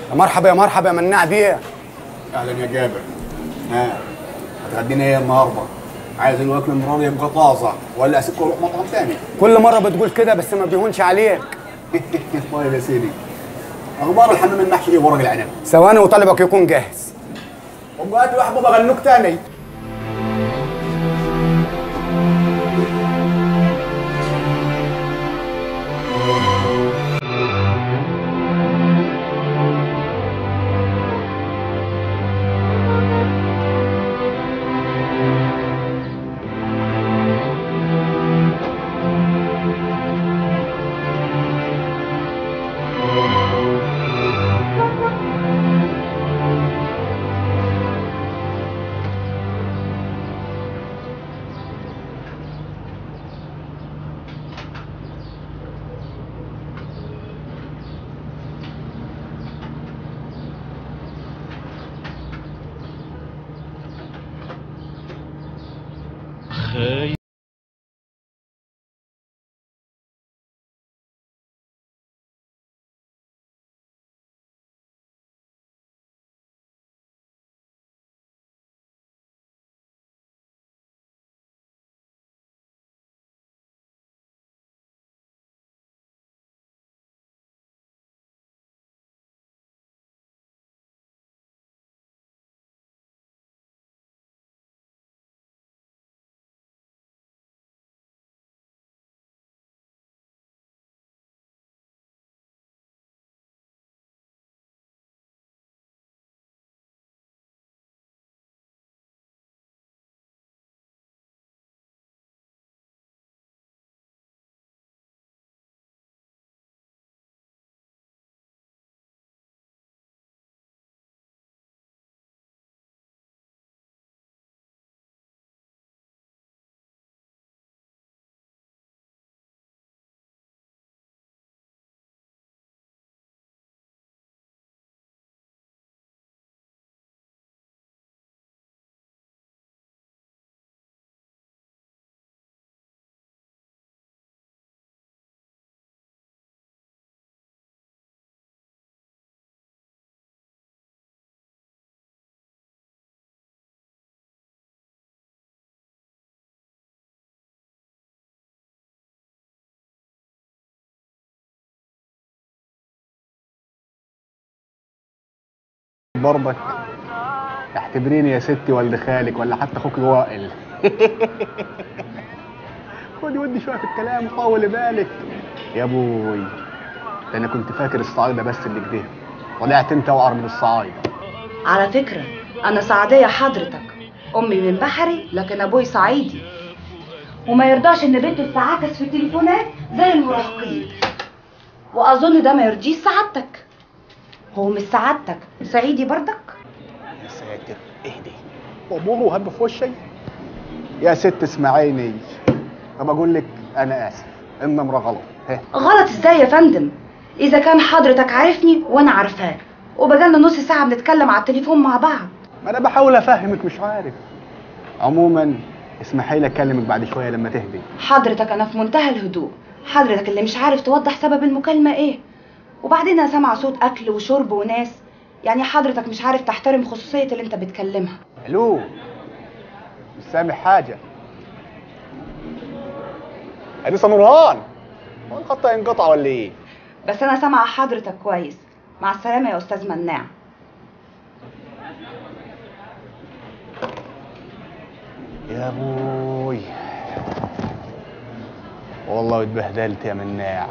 يا مرحبا يا مرحبا يا مناع بيه اهلا يا جابر ها هتغدينا ايه النهارده؟ عايز الوكل المره دي يبقى طازه ولا اسيبكم اروح مطعم تاني؟ كل مره بتقول كده بس ما بيهونش عليك طيب يا سيدي اخبار الحمام المحشي ايه ورق العنب؟ ثواني وطلبك يكون جاهز ابقى هات لي واحد بابا غنوك تاني برضك اعتبريني يا ستي والد خالك ولا حتى اخوك وائل خدي ودي شويه في الكلام وطول بالك يا ابوي ده انا كنت فاكر الصعايده بس اللي كده طلعت انت وقر من الصعايده على فكرة أنا سعدية حضرتك أمي من بحري لكن أبوي صعيدي وما يرضاش إن بنته تتعاكس في التليفونات زي المراهقين وأظن ده ما يرضيش سعادتك هو مش سعادتك صعيدي برضك يا ساتر اهدي وابوه هب في وشي يا ست اسمعيني طب اقول لك انا اسف النمره غلط ها غلط ازاي يا فندم إذا كان حضرتك عارفني وأنا عارفاك وبقالنا نص ساعة بنتكلم على التليفون مع بعض ما انا بحاول افهمك مش عارف عموما اسمحي لي اكلمك بعد شويه لما تهدي حضرتك أنا في منتهى الهدوء حضرتك اللي مش عارف توضح سبب المكالمة إيه وبعدين أنا سامعة صوت أكل وشرب وناس يعني حضرتك مش عارف تحترم خصوصية اللي أنت بتكلمها الو مش سامع حاجه انسه نورهان هو الخط هينقطع ولا ايه بس أنا سامعة حضرتك كويس مع السلامة يا أستاذ مناع يا ابوي والله اتبهدلت يا مناع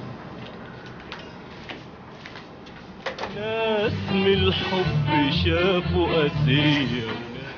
ناس من الحب شافوا أسير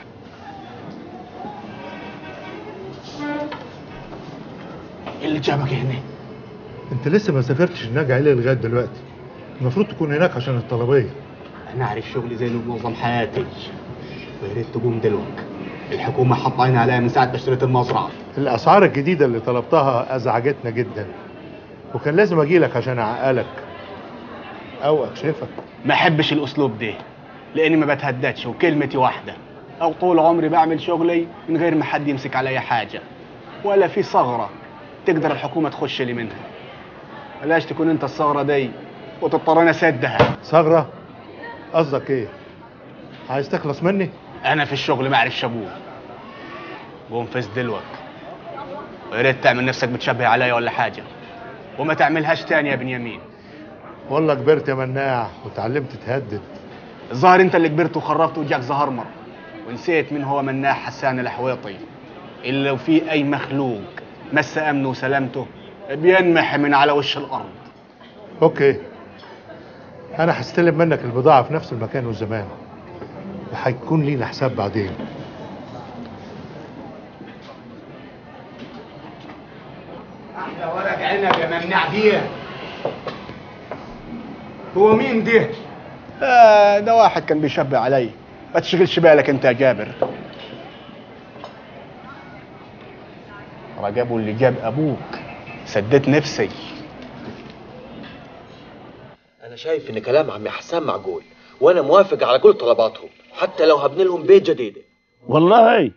ايه اللي جابك هنا انت لسه ما سافرتش هناك عيلة لغايه دلوقتي المفروض تكون هناك عشان الطلبيه انا عارف شغلي زي اللي بنظم حياتي ويا ريت تقوم دلوقتي الحكومه حاطه عينها عليا من ساعه ما اشتريت المزرعه الاسعار الجديده اللي طلبتها ازعجتنا جدا وكان لازم اجي لك عشان اعقلك او اكشفك ما احبش الاسلوب ده لاني ما بتهددش وكلمتي واحده او طول عمري بعمل شغلي من غير ما حد يمسك عليا حاجه ولا في ثغره تقدر الحكومه تخش لي منها بلاش تكون انت الثغره دي وتضطرني اسدها ثغره قصدك ايه عايز تخلص مني انا في الشغل ما اعرفش ابوه قوم فز دلوك ويا ريت تعمل نفسك بتشبه عليا ولا حاجه وما تعملهاش تاني يا بنيامين والله كبرت يا مناع وتعلمت تهدد الظاهر انت اللي كبرت وخرفت وجاك زهرمر ونسيت من هو مناح حسان الحويطي اللي لو في اي مخلوق مس امنه وسلامته بينمح من على وش الارض اوكي انا هستلم منك البضاعه في نفس المكان والزمان وهيكون لينا حساب بعدين احلى ورق عنب يا مناع دي هو مين ده؟ آه ده واحد كان بيشبه علي ما تشغلش بالك انت يا جابر رجبوا اللي جاب ابوك سديت نفسي انا شايف ان كلام عمي حسان معقول وانا موافق على كل طلباتهم حتى لو هبني لهم بيت جديده والله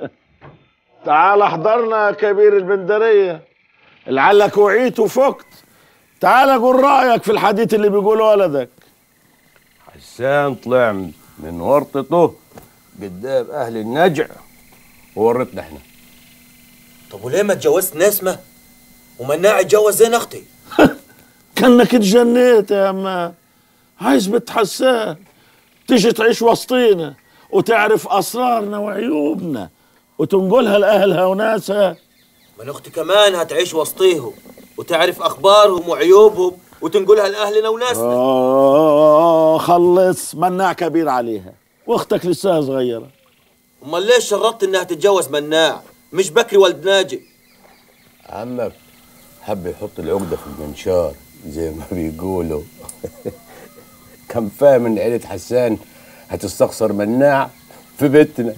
تعال احضرنا يا كبير البندرية لعلك وعيت وفقت تعال قول رأيك في الحديث اللي بيقوله ولدك حسان طلع من ورطته قدام اهل النجع وورطنا احنا طب وليه ما اتجوزت نسمه ومناع اتجوز زين اختي كانك اتجنيت يا اما عايز بنت حسان تيجي تعيش وسطينا وتعرف اسرارنا وعيوبنا وتنقلها لاهلها وناسها من اختي كمان هتعيش وسطيهم وتعرف اخبارهم وعيوبهم وتنقلها لاهلنا وناسنا آه خلص مناع كبير عليها واختك لسه صغيره امال ليش شرطت انها تتجوز مناع مش بكري ولد ناجي عمك حب يحط العقدة في المنشار زي ما بيقولوا كان فاهم ان عيلة حسان هتستخسر مناع في بيتنا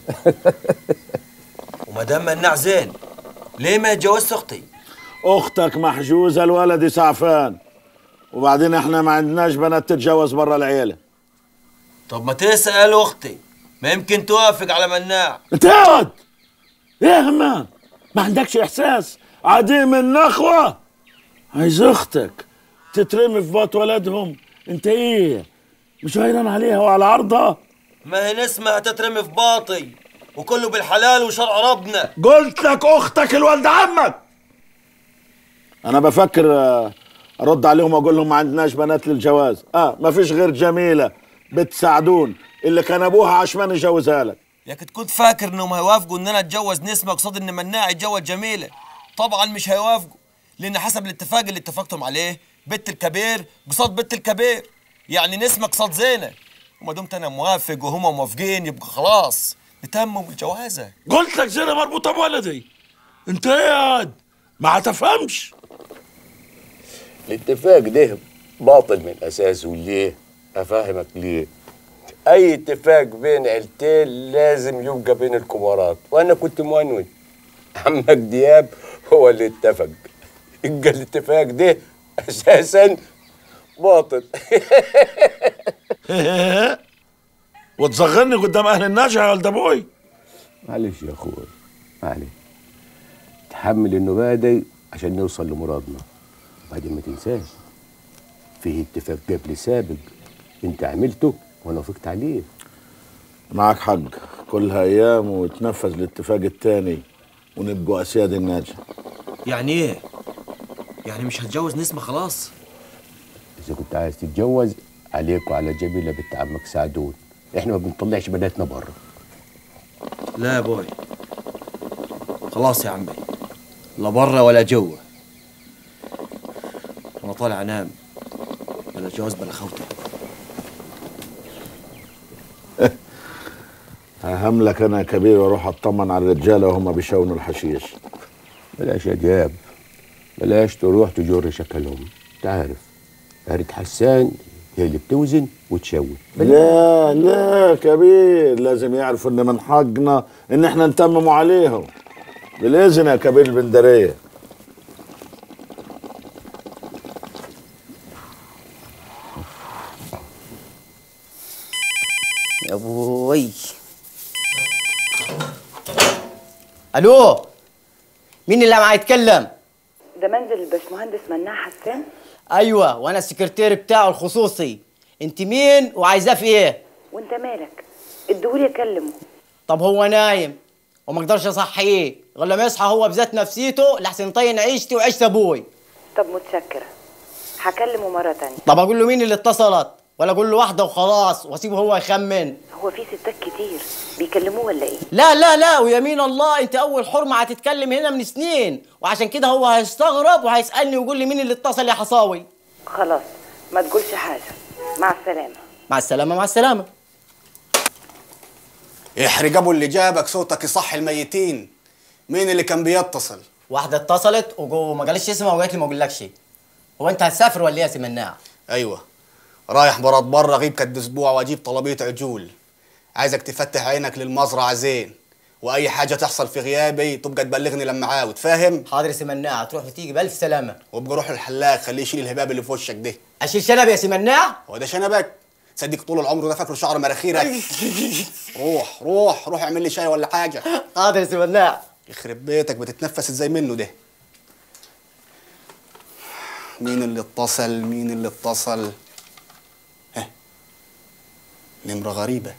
وما دام مناع زين ليه ما اتجوزت اختي اختك محجوزه الولد سعفان وبعدين احنا ما عندناش بنات تتجوز برا العيله طب ما تسال اختي ما يمكن توافق على مناع انت اقعد ايه يا همام ما عندكش احساس عديم النخوه عايز اختك تترمي في بط ولدهم انت ايه مش غيران عليها وعلى عرضها ما هي نسمة هتترمي في باطي وكله بالحلال وشرع ربنا قلت لك اختك الولد عمك انا بفكر آه، ارد عليهم واقول لهم ما عندناش بنات للجواز اه ما فيش غير جميله بنت سعدون اللي كان ابوها عشمان يجوزها لك يا كنت كنت فاكر انهم هيوافقوا ان انا اتجوز نسمة قصاد ان مناع يتجوز جميلة طبعا مش هيوافقوا لان حسب الاتفاق اللي اتفقتم عليه بنت الكبير قصاد بنت الكبير يعني نسمة قصاد زينة وما دمت انا موافق وهما موافقين يبقى خلاص نتمم الجوازة قلت لك زينه مربوطه بولدي انت ايه يا واد؟ ما هتفهمش الاتفاق ده باطل من اساسه ليه افهمك ليه اي اتفاق بين عيلتين لازم يبقى بين الكبارات وانا كنت مونود عمك دياب هو اللي اتفق يبقى الاتفاق ده اساسا باطل وتصغرني قدام اهل النجع يا ولد ابوي معلش يا اخوي معلش تحمل النباة دي عشان نوصل لمرادنا وبعدين ما تنساش فيه اتفاق قبل سابق انت عملته وانا وافقت عليه معك حق كلها ايام وتنفذ الاتفاق التاني ونبقوا اسياد الناجح يعني ايه يعني مش هتجوز نسمة خلاص اذا كنت عايز تتجوز عليك وعلى جميله بنت عمك سعدون احنا ما بنطلعش بناتنا بره لا يا بوي خلاص يا عمي لا برا ولا جوا انا طالع انام بلا جواز بلا خوته ههم لك انا كبير واروح اطمن على الرجاله وهم بيشونوا الحشيش بلاش يا دياب بلاش تروح تجر شكلهم تعرف قارة حسان هي اللي بتوزن وتشوي لا لا كبير لازم يعرفوا ان من حقنا ان احنا نتمموا عليهم بالاذن يا كبير البندريه يا ابوي الو مين اللي معاه يتكلم ده منزل الباشمهندس مناع حسان ايوه وانا السكرتير بتاعه الخصوصي انت مين وعايزاه في ايه وانت مالك اديهولي اكلمه طب هو نايم وما اقدرش اصحيه غير لما يصحى هو بذات نفسيته لحسن يطين عيشتي وعيشة ابوي طب متشكرة هكلمه مرة تانية طب اقول له مين اللي اتصلت ولا اقول له واحده وخلاص واسيبه هو يخمن هو في ستات كتير بيكلموه ولا ايه لا لا لا ويمين الله انت اول حرمه هتتكلم هنا من سنين وعشان كده هو هيستغرب وهيسالني ويقول لي مين اللي اتصل يا حصاوي خلاص ما تقولش حاجة مع السلامة مع السلامه مع السلامه احرج ابو اللي جابك صوتك يصح الميتين مين اللي كان بيتصل واحده اتصلت وما قالش اسمها وقالت لي ما اقولكش هو انت هتسافر ولا ايه يا سي مناع ايوه رايح براد بره اغيب كد اسبوع واجيب طلبيه عجول عايزك تفتح عينك للمزرعه زين واي حاجه تحصل في غيابي تبقى تبلغني لما عاود فاهم حاضر يا سي مناع تروح وتيجي بالف سلامه وابقى روح الحلاق خليه يشيل الهباب اللي في وشك ده اشيل شنب يا سي مناع هو ده شنبك صدق طول العمر ده فاكره شعر مراخيرك روح روح روح اعمل لي شاي ولا حاجه حاضر يا سي مناع يخرب بيتك بتتنفس ازاي منه ده مين اللي اتصل مين اللي اتصل ها نمرة غريبة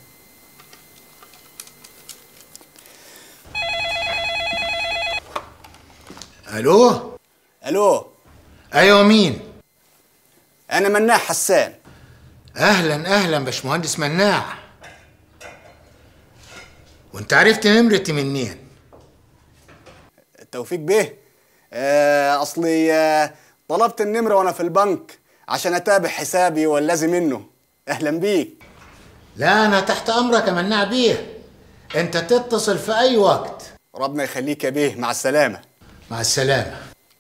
الو الو ايوه مين انا مناع حسان اهلا اهلا باشمهندس مناع وانت عرفت نمرتي منين توفيق بيه آه اصلي آه طلبت النمرة وانا في البنك عشان اتابع حسابي والذي منه اهلا بيك لا انا تحت امرك يا مناع بيه انت تتصل في اي وقت ربنا يخليك يا بيه مع السلامة مع السلامة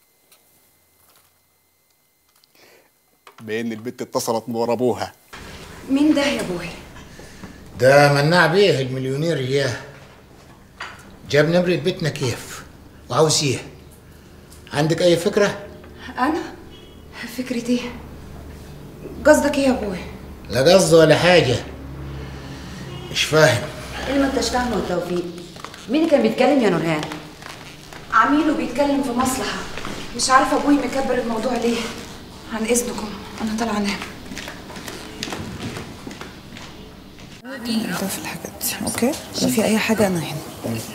بان البت اتصلت من ورا ابوها مين ده يا ابوي ده مناع بيه المليونير اياه جاب نمرة بيتنا كيف وعاوز ايه عندك اي فكرة انا فكرة ايه قصدك ايه يا ابوي لا قصد ولا حاجة مش فاهم ايه ما انتش فاهمه يا توفيق مين اللي كان بيتكلم يا نورهان عميله بيتكلم في مصلحة مش عارفة ابوي مكبر الموضوع ليه عن اذنكم انا طالعة انام ده في الحاجات دي اوكي لو في اي حاجه انا هنا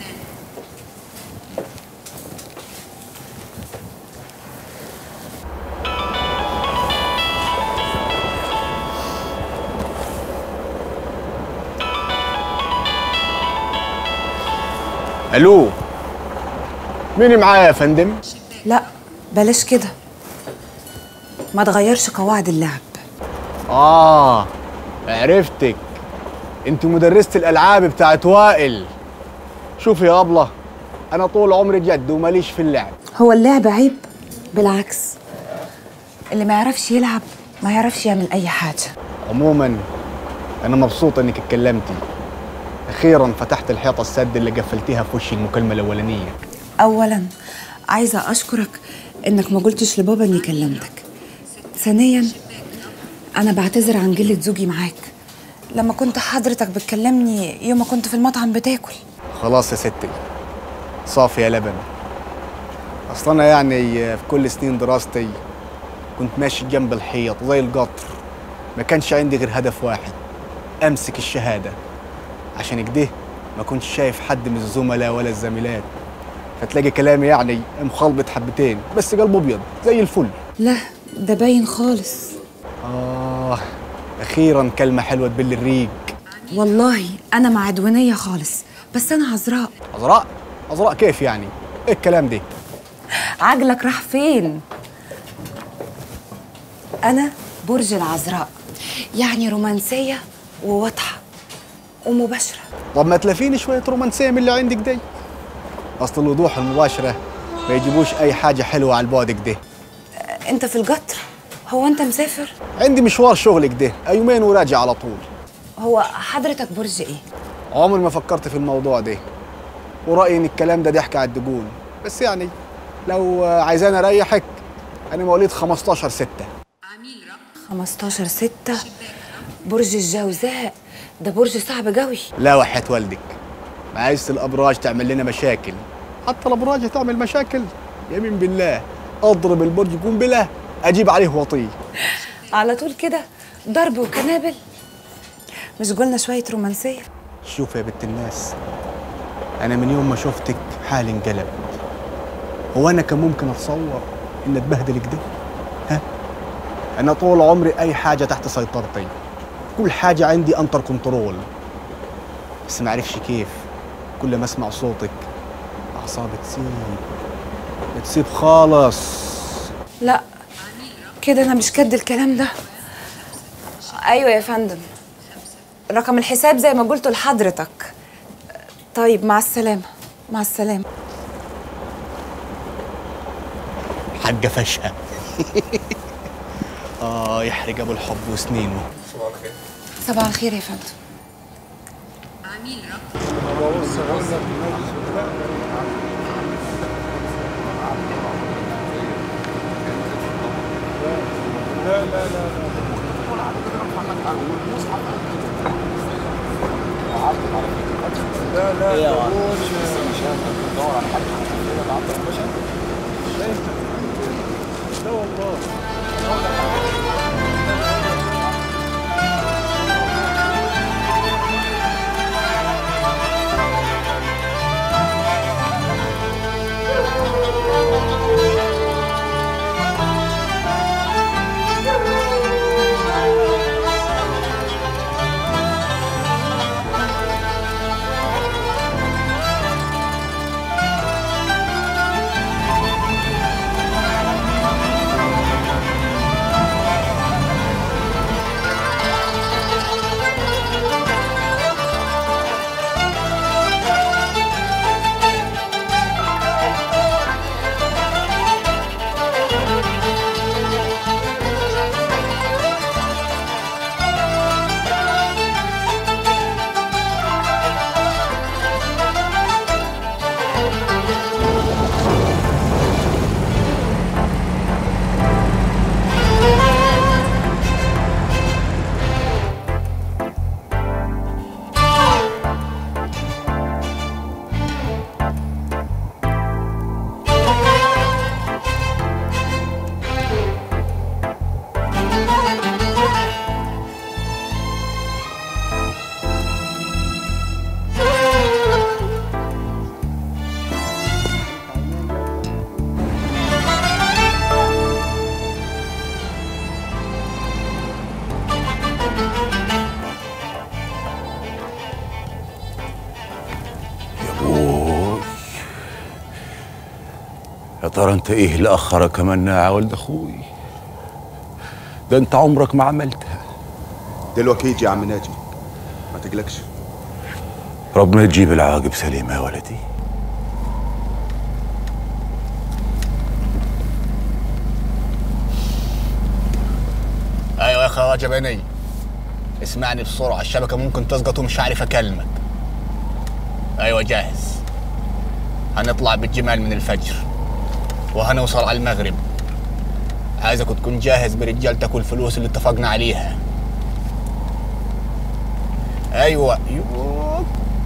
الو مين معايا يا فندم لا بلاش كده ما تغيرش قواعد اللعب اه عرفتك انت مدرسة الالعاب بتاعت وائل شوفي يا ابله انا طول عمري جد وماليش في اللعب هو اللعب عيب بالعكس اللي ما يعرفش يلعب ما يعرفش يعمل اي حاجه عموما انا مبسوط انك اتكلمتي اخيرا فتحت الحيطه السد اللي قفلتيها في وشي المكالمه الاولانيه اولا عايزه اشكرك انك ما قلتش لبابا اني كلمتك ثانيا انا بعتذر عن قله زوجي معاك لما كنت حضرتك بتكلمني يوم ما كنت في المطعم بتاكل خلاص يا ستي صافي يا لبن اصل انا يعني في كل سنين دراستي كنت ماشي جنب الحيط زي القطر ما كانش عندي غير هدف واحد امسك الشهاده عشان كده ما كنتش شايف حد من الزملاء ولا الزميلات فتلاقي كلامي يعني مخلبط حبتين بس قلبه ابيض زي الفل لا ده باين خالص اه اخيرا كلمه حلوه تبل الريق والله انا مع عدوانيه خالص بس انا عذراء عذراء عذراء كيف يعني ايه الكلام ده عجلك راح فين انا برج العذراء يعني رومانسيه وواضحه ومباشره طب ما تلافيني شويه رومانسيه من اللي عندك دي اصل الوضوح المباشره ما يجيبوش اي حاجه حلوه على البعد كده انت في القطر هو انت مسافر عندي مشوار شغل كده يومين وراجع على طول هو حضرتك برج ايه عمري ما فكرت في الموضوع ده ورأيي ان الكلام ده ضحك على الدجون بس يعني لو عايزاني اريحك انا مواليد 15 6 15 6 برج الجوزاء ده برج صعب قوي لا وحياة والدك ما عايز الابراج تعمل لنا مشاكل حتى الابراج تعمل مشاكل يمين بالله اضرب البرج يكون بلا اجيب عليه وطيه على طول كده ضرب وكنابل مش قلنا شويه رومانسيه شوف يا بنت الناس انا من يوم ما شفتك حالي انقلب هو انا كان ممكن اتصور ان اتبهدل كده ها انا طول عمري اي حاجه تحت سيطرتي كل حاجه عندي انتر كنترول بس ما عرفش كيف كل ما اسمع صوتك اعصابي تسيب بتسيب خالص لا كده انا مش كد الكلام ده ايوه يا فندم رقم الحساب زي ما قلت لحضرتك طيب مع السلامه مع السلامه حاجه فشقه اه يحرق ابو الحب وسنينه صباح الخير يا فندم يا ترى انت ايه اللي اخرك يا مناع ولد اخوي ده انت عمرك ما عملتها دلوقتي يجي يا عم ناجي ما تقلقش ربنا يجيب العواقب سليمه يا ولدي ايوه يا خواجه بني اسمعني بسرعه الشبكه ممكن تسقط ومش عارف اكلمك ايوه جاهز هنطلع بالجمال من الفجر وهنوصل على المغرب عايزك تكون جاهز برجالتك والفلوس اللي اتفقنا عليها ايوه ايوه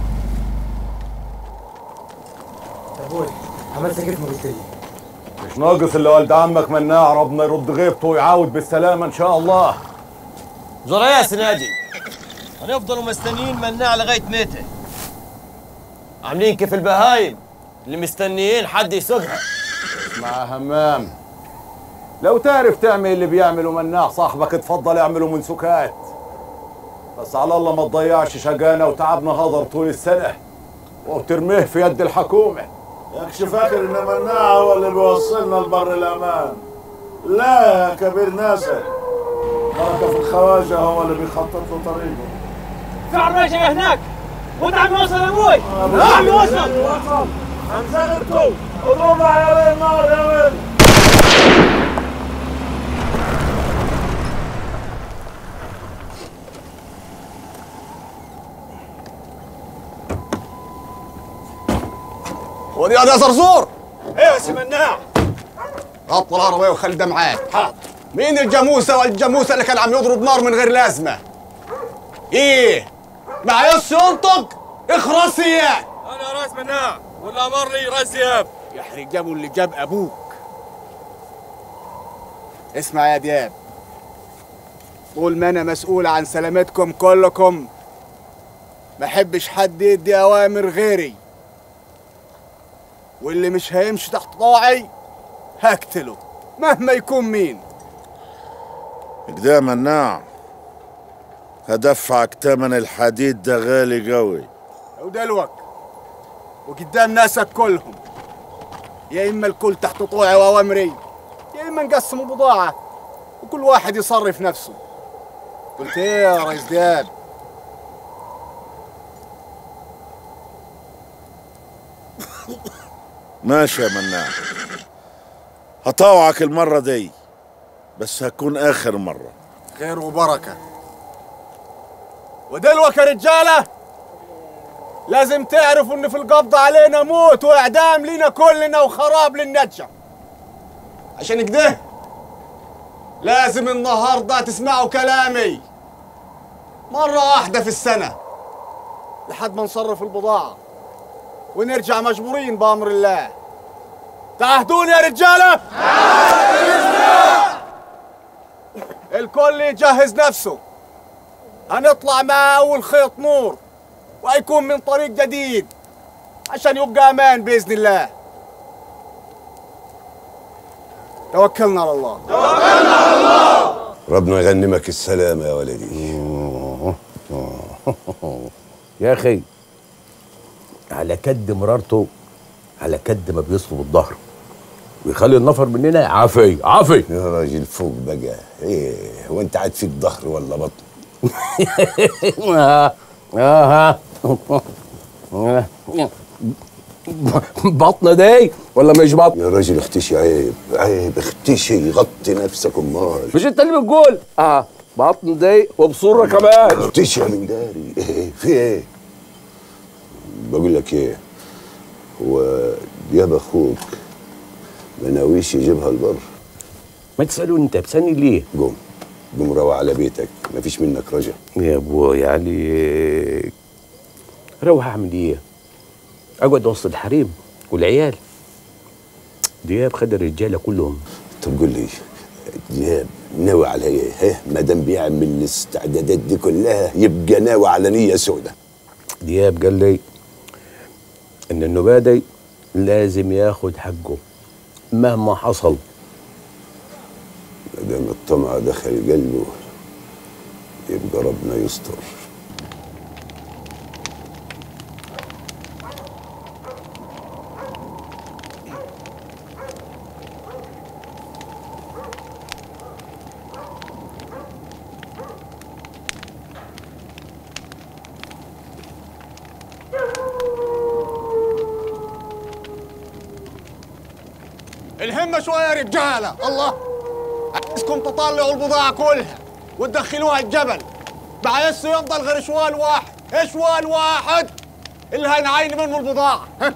ابوي عملت كيف ما قلت لي مش ناقص اللي والد عمك مناع ربنا يرد غيبته ويعاود بالسلامه ان شاء الله جرى يا سناجي هنفضلوا مستنيين مناع لغايه متى عاملين كيف البهايم اللي مستنيين حد يسوقها مع همام لو تعرف تعمل اللي بيعمله مناع صاحبك اتفضل اعمله من سكات بس على الله ما تضيعش شقانا وتعبنا هضر طول السنه وترميه في يد الحكومه ياكش فاكر ان مناع هو اللي بيوصلنا لبر الامان لا يا كبير ناسك بركه في الخواجه هو اللي بيخطط له طريقه في عربية جاية هناك وانت عم يوصل يا ابوي عم يوصل هنزغرتوا اضربوا على النار يا ولد ودي يا زرزور ايه يا سي مناع غطى العربية وخلي ده معاك حاضر مين الجاموسة والجاموسة اللي كان عم يضرب نار من غير لازمة؟ ايه؟ معيش ينطق؟ اخرس اياه انا راس مناع واللي امرني راس دياب يحرق جابه اللي جاب ابوك اسمع يا دياب طول ما انا مسؤول عن سلامتكم كلكم ما احبش حد يدي اوامر غيري واللي مش هيمشي تحت طوعي هقتله مهما يكون مين كده مناع هدفعك تمن الحديد ده غالي قوي ودلوك وقدام ناسك كلهم يا اما الكل تحت طوعي واوامري يا اما نقسم البضاعه وكل واحد يصرف نفسه قلت ايه يا ريس دياب ماشي يا مناع هطوعك المرة دي بس هتكون آخر مرة خير وبركه ودلوك يا رجاله لازم تعرفوا ان في القبض علينا موت واعدام لينا كلنا وخراب للنجا عشان كده لازم النهارده تسمعوا كلامي مرة واحدة في السنة لحد ما نصرف البضاعة ونرجع مجبورين بأمر الله تعهدون يا رجالة الكل يجهز نفسه هنطلع مع أول خيط نور وهيكون من طريق جديد عشان يبقى أمان بإذن الله توكلنا على الله ربنا يغنمك السلامة يا ولدي يا اخي على كد مرارته على كد ما بيصلب الظهر ويخلي النفر مننا عافي عافي يا راجل فوق بقى ايه هو انت قاعد فيك ظهر ولا بطن آه آه بطنه دي ولا مش بطن يا راجل اختشي عيب عيب اختشي غطي نفسك امال مش انت اللي بتقول اه بطن دي وبصوره كمان اختشي يا من داري ايه في ايه بقول لك ايه هو دياب اخوك ما ناويش يجيبها البر ما تسأله انت بتسألني ليه قوم قوم روح على بيتك مفيش منك رجع يا ابوي عليك روح اعمل ايه اقعد وسط الحريم والعيال دياب خد الرجاله كلهم طب قول لي دياب ناوي على ايه ها ما دام بيعمل الاستعدادات دي كلها يبقى ناوي على نيه سودة دياب قال لي ان النبادي لازم ياخد حقه مهما حصل ما دام الطمع دخل قلبه يبقى ربنا يستر الهمة شوية يا رجالة الله عايزكم تطلعوا البضاعة كلها وتدخلوها الجبل بحيث يفضل غير شوال واحد شوال واحد اللي هنعين منه البضاعة ها؟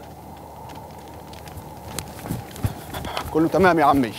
كله تمام يا عمي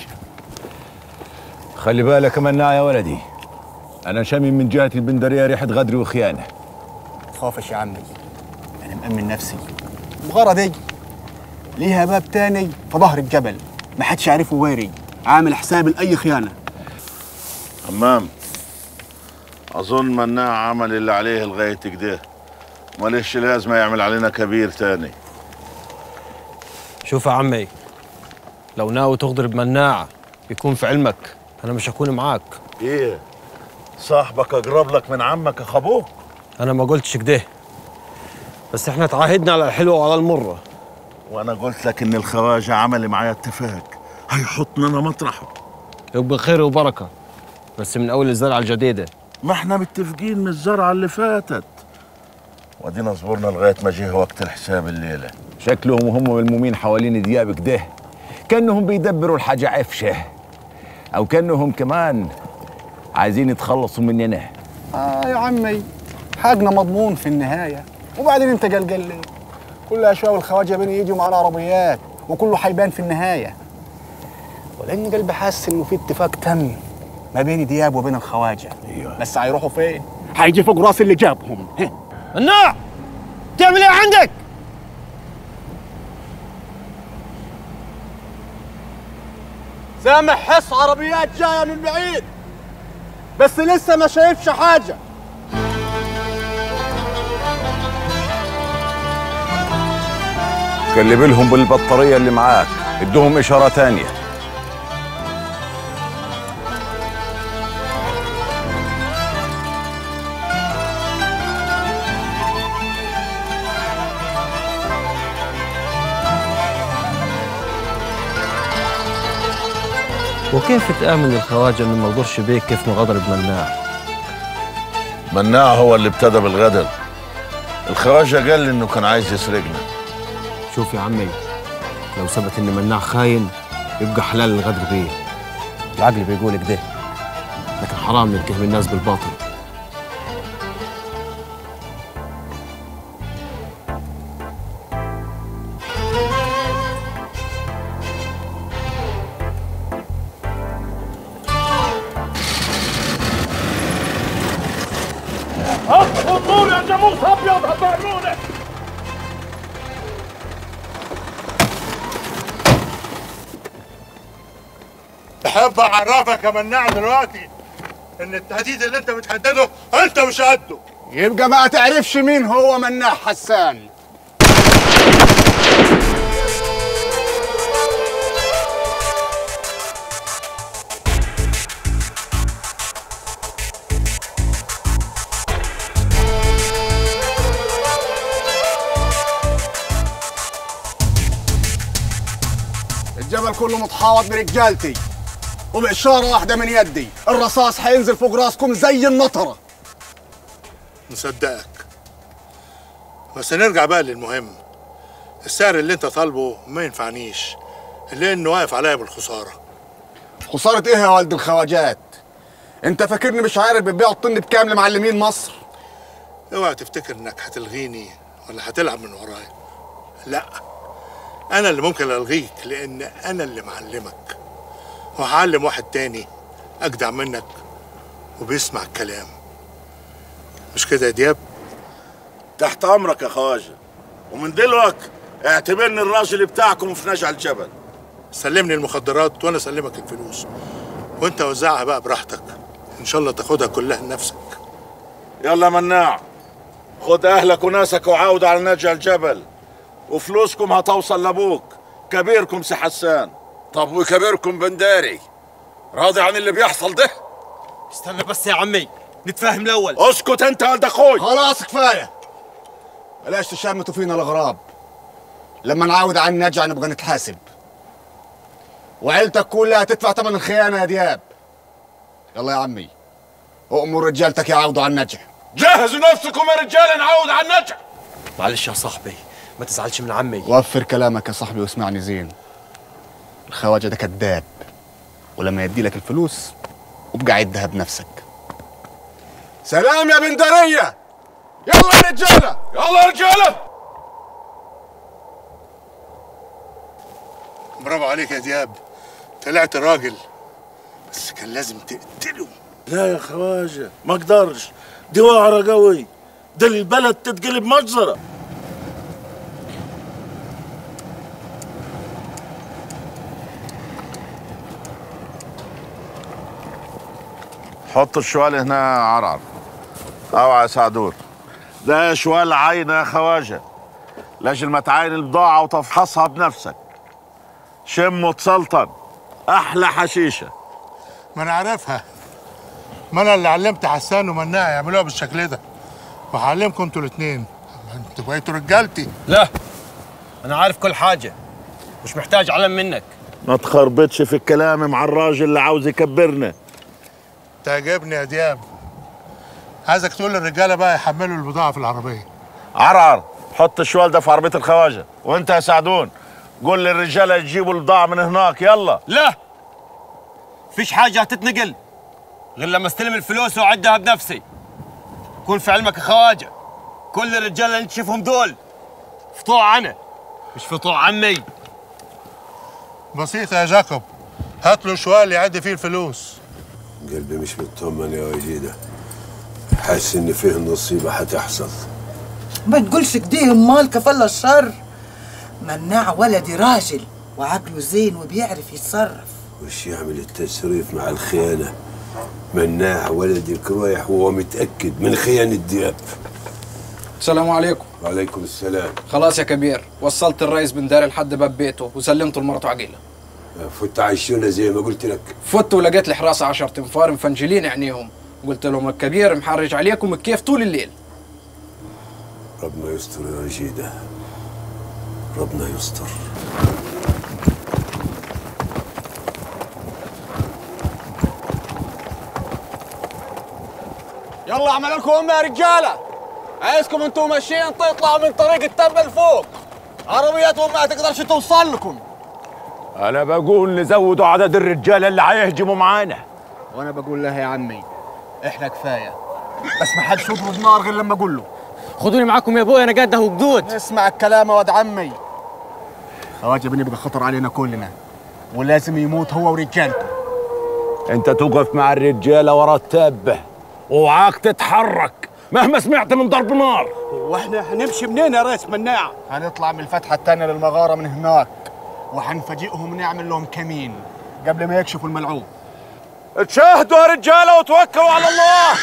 خلي بالك مناع يا ولدي انا شامم من جهه البندريه ريحه غدر وخيانه تخافش يا عمي انا مأمن نفسي المغارة دي ليها باب تاني في ظهر الجبل ما حدش عارفه ويري عامل حساب لأي خيانة همام أظن مناع عمل اللي عليه لغاية كده ماليش لازمة يعمل علينا كبير تاني شوف يا عمي لو ناوي تغدر بمناعة يكون في علمك أنا مش هكون معاك إيه صاحبك أقرب لك من عمك يا خابوه أنا ما قلتش كده بس إحنا تعاهدنا على الحلوة وعلى المرة وأنا قلت لك إن الخواجة عمل معايا اتفاق هيحطنا أنا مطرحه يبقى خير وبركة بس من أول الزرعة الجديدة ما احنا متفقين من الزرعة اللي فاتت ودينا صبرنا لغاية ما جه وقت الحساب الليلة شكلهم وهم ملمومين حوالين دياب كده كانهم بيدبروا الحاجه عفشه او كانهم كمان عايزين يتخلصوا مننا آه يا عمي حقنا مضمون في النهاية وبعدين انت قلقل ليه كل أشواء والخواجة بين يجوا معنا عربيات وكله حيبان في النهاية ولأن قلبي حاسس إنه في اتفاق تم ما بين دياب وبين الخواجة أيوة. بس هيروحوا فين؟ هيجي فوق راس اللي جابهم مناع تعمل ايه عندك؟ سامح حس عربيات جاية من بعيد بس لسه ما شايفش حاجه كلم لهم بالبطاريه اللي معاك ادوهم اشاره تانية وكيف تآمن الخواجة انه ما غدرش بيك كيف ما غدر بمناع؟ مناع هو اللي ابتدى بالغدر الخواجه قال لي انه كان عايز يسرقنا شوف يا عمي لو ثبت ان مناع خاين يبقى حلال الغدر بيه العقل بيقول كده لكن حرام نتهم الناس بالباطل اطفوا النور يا جاموس ابيض هتعملوني احب اعرفك يا مناع دلوقتي ان التهديد اللي انت بتهدده انت مش قده يبقى ما تعرفش مين هو مناع حسان الجبل كله متحاوط برجالتي وبإشارة واحدة من يدي الرصاص هينزل فوق راسكم زي النطرة مصدقك بس نرجع بقى للمهم السعر اللي انت طالبه ما ينفعنيش لانه واقف عليا بالخساره خسارة ايه يا والد الخواجات انت فاكرني مش عارف بتبيع الطن بكام لمعلمين مصر اوعى تفتكر انك هتلغيني ولا هتلعب من ورايا لا انا اللي ممكن الغيك لان انا اللي معلمك وهعلم واحد تاني اجدع منك وبيسمع الكلام مش كده يا دياب تحت امرك يا خواجه ومن دلوقتي اعتبرني الراجل بتاعكم في نجع الجبل سلمني المخدرات وانا اسلمك الفلوس وانت وزعها بقى براحتك ان شاء الله تاخدها كلها لنفسك يلا مناع خد اهلك وناسك وعاود على نجع الجبل وفلوسكم هتوصل لابوك كبيركم سي حسان طب وكبيركم بنداري راضي عن اللي بيحصل ده استنى بس يا عمي نتفاهم الاول اسكت انت يا ولد اخوي خلاص كفاية بلاش تشمتوا فينا الغراب لما نعاود عن النجع نبقى نتحاسب وعيلتك كلها تدفع ثمن الخيانة يا دياب يلا يا عمي أؤمر رجالتك يعاودوا عن النجع جهزوا نفسكم يا رجال نعود على النجع معلش يا صاحبي ما تزعلش من عمي وفر كلامك يا صاحبي واسمعني زين الخواجة ده كذاب ولما يدي لك الفلوس وابقى عدها بنفسك سلام يا بندرية يلا يا رجالة يلا يا رجاله برافو عليك يا دياب طلعت راجل بس كان لازم تقتله لا يا خواجه ما اقدرش دي وعره قوي ده البلد تتقلب مجزره حط الشوال هنا يا عرعر اوعى يا سعدور ده شوال عين يا خواجه لاجل ما تعاين البضاعه وتفحصها بنفسك شم وتسلطن احلى حشيشه ما انا عارفها ما انا اللي علمت حسان ومناع يعملوها بالشكل ده وهعلمكم انتوا الاثنين انتوا بقيتوا رجالتي لا انا عارف كل حاجه مش محتاج علم منك ما تخربطش في الكلام مع الراجل اللي عاوز يكبرنا تعجبني يا دياب عايزك تقول للرجاله بقى يحملوا البضاعه في العربيه عرعر حط الشوال ده في عربيه الخواجه وانت يا سعدون قول للرجاله يجيبوا البضاعه من هناك يلا لا فيش حاجه هتتنقل غير لما استلم الفلوس واعدها بنفسي كون في علمك يا خواجه كل الرجال اللي انت تشوفهم دول في طوع انا مش في طوع عمي بسيطه يا جاكوب هات له شوال يعد فيه الفلوس قلبي مش مطمن يا وجيده حاسس ان فيه نصيبه هتحصل ما تقولش كده امال كفل الشر مناع ولدي راجل وعقله زين وبيعرف يتصرف وش يعمل التسريف مع الخيانه مناع ولدك رايح وهو متأكد من خيانة دياب السلام عليكم وعليكم السلام خلاص يا كبير وصلت الرئيس بن داري لحد باب بيته وسلمته لمراته عقيله فت عايشونا زي ما قلت لك فت ولقيت الحراسه 10 تنفار مفنجلين عينيهم قلت لهم الكبير محرج عليكم الكيف طول الليل ربنا يستر يا رشيدة ربنا يستر يلا اعمل لكم امه يا رجاله عايزكم انتم ماشيين تطلعوا من طريق التبه لفوق عربياتهم ما تقدرش توصل لكم انا بقول نزودوا عدد الرجاله اللي هيهجموا معانا وانا بقول لها يا عمي احنا كفايه بس ما حدش يضرب نار غير لما اقول له خدوني معاكم يا ابويا انا قده وجدود اسمع الكلام يا واد عمي خواجه بنبقى خطر علينا كلنا ولازم يموت هو ورجالته انت توقف مع الرجاله ورا التابه اوعاك تتحرك مهما سمعت من ضرب نار واحنا هنمشي منين يا ريس مناع هنطلع من الفتحه الثانيه للمغاره من هناك وهنفاجئهم ونعمل لهم كمين قبل ما يكشفوا الملعوب تشاهدوا يا رجاله وتوكلوا على الله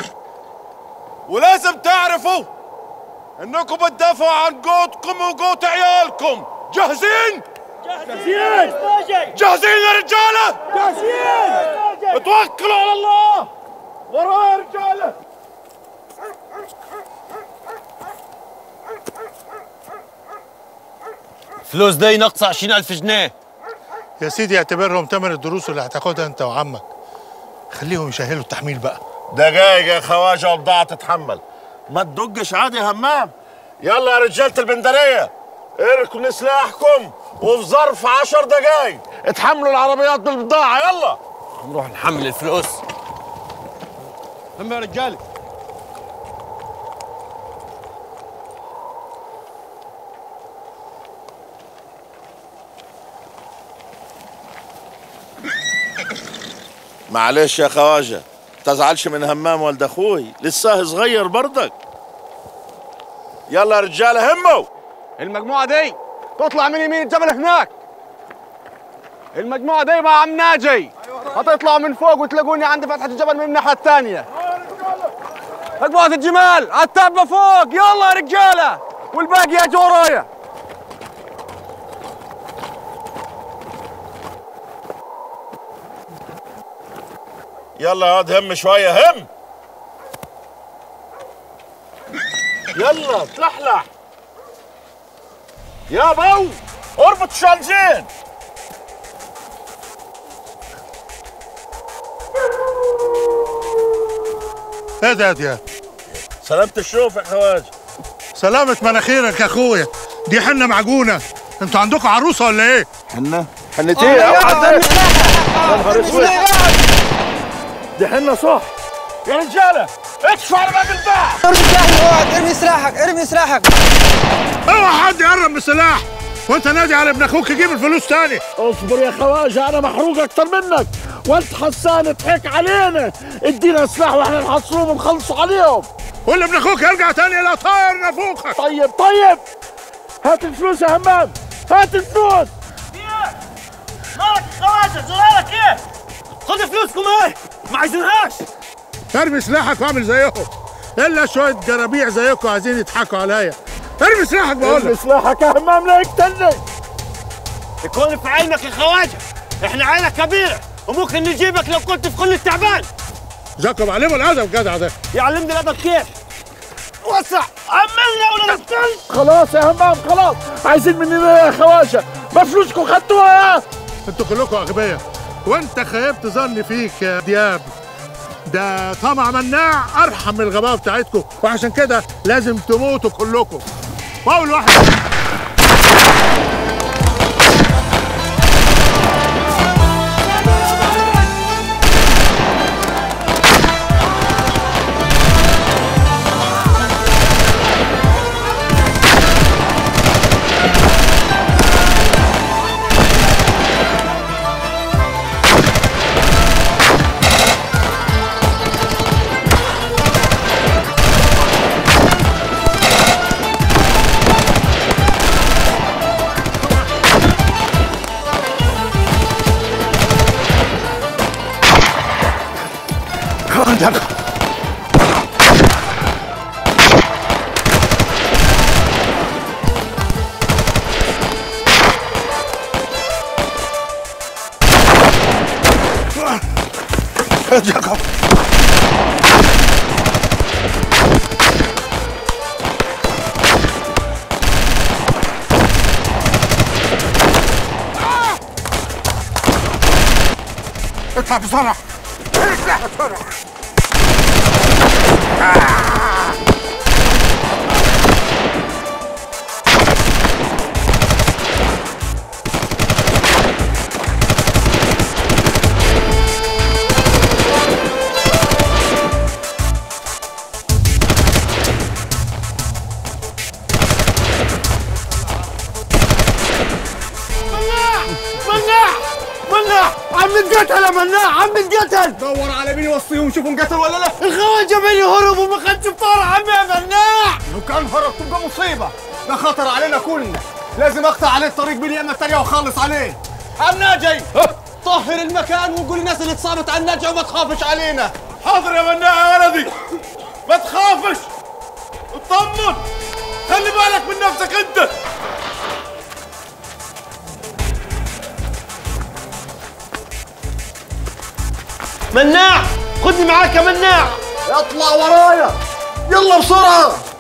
ولازم تعرفوا انكم بتدافعوا عن قوتكم وقوت عيالكم جاهزين جاهزين جاهزين يا رجاله جاهزين توكلوا على الله وراء يا رجاله فلوس دي ناقصه 20000 جنيه يا سيدي اعتبرهم تمن الدروس اللي هتاخدها انت وعمك خليهم يسهلوا التحميل بقى دقايق يا خواجه وبضاعة تتحمل ما تدقش عادي يا همام يلا يا رجالة البندرية اركنوا سلاحكم وفي ظرف عشر دقايق اتحملوا العربيات بالبضاعة يلا نروح نحمل الفلوس هم يا رجاله معلش يا خواجه تزعلش من همام ولد اخوي لسه صغير برضك يلا يا رجاله هموا المجموعه دي تطلع من يمين الجبل هناك المجموعه دي مع عم ناجي هتطلعوا من فوق وتلاقوني عند فتحه الجبل من الناحيه الثانيه مجموعه الجمال على التبه فوق يلا يا رجاله والباقي يا ورايا يلا يا واد هم شويه هم يلا تلحلح يا بو اربط الشالجين ايه ده يا دياب سلامة الشوف يا خواجه سلامة مناخيرك يا اخويا دي حنة معجونة انتوا عندكم عروسة ولا ايه؟ حنة؟ حنة ايه؟ اوعى تنسى. يا نهار اسود دي حنة صح يا رجالة اكشفوا على باب الباع ارمي سلاحك اوعى ارمي سلاحك ارمي سلاحك اوعى حد يقرب من السلاح وانت نادي على ابن اخوك يجيب الفلوس تاني اصبر يا خواجه انا محروق اكتر منك وانت حسان تحك علينا ادينا سلاح واحنا نحصلهم ونخلصوا عليهم واللي ابن اخوك يرجع تاني لا طاير نافوخك طيب طيب هات الفلوس يا همام هات الفلوس مالك خواجه زرارك ايه؟ خد فلوسكم ايه؟ ما عايزينهاش ارمي سلاحك واعمل زيهم الا شويه جرابيع زيكم عايزين يضحكوا عليا ارمي سلاحك بقول ارمي لك سلاحك يا همام لا يقتلني يكون في عينك يا خواجه احنا عينك كبيره وممكن نجيبك لو كنت في كل التعبان جاكم علموا الادب جدع ده يعلمني الادب كيف؟ وسع عملنا ولا نقتل خلاص يا همام خلاص عايزين مننا يا خواجه ما فلوسكم خدتوها انتوا كلكم اغبياء وانت خيبت ظني فيك يا دياب ده طمع مناع ارحم من الغباء بتاعتكم وعشان كده لازم تموتوا كلكم واول واحد جاكم جاكم اطلع بسرعة اطلع بسرعة مناع مناع مناع عم نتقتل يا مناع عم نتقتل دور على مين يوصيهم شوفوا انقتل ولا لا الخواجه بيني هربوا ما خدش بطار عمي يا مناع لو كان هرب تبقى مصيبة ده خطر علينا كلنا لازم اقطع عليه الطريق باليمة التانية واخلص عليه عم ناجي طهر المكان وقول للناس اللي اتصابت على النجع وما تخافش علينا حاضر يا مناع يا ولدي ما تخافش اطمن خلي بالك من نفسك انت مناع خدني معاك يا مناع اطلع ورايا يلا بسرعة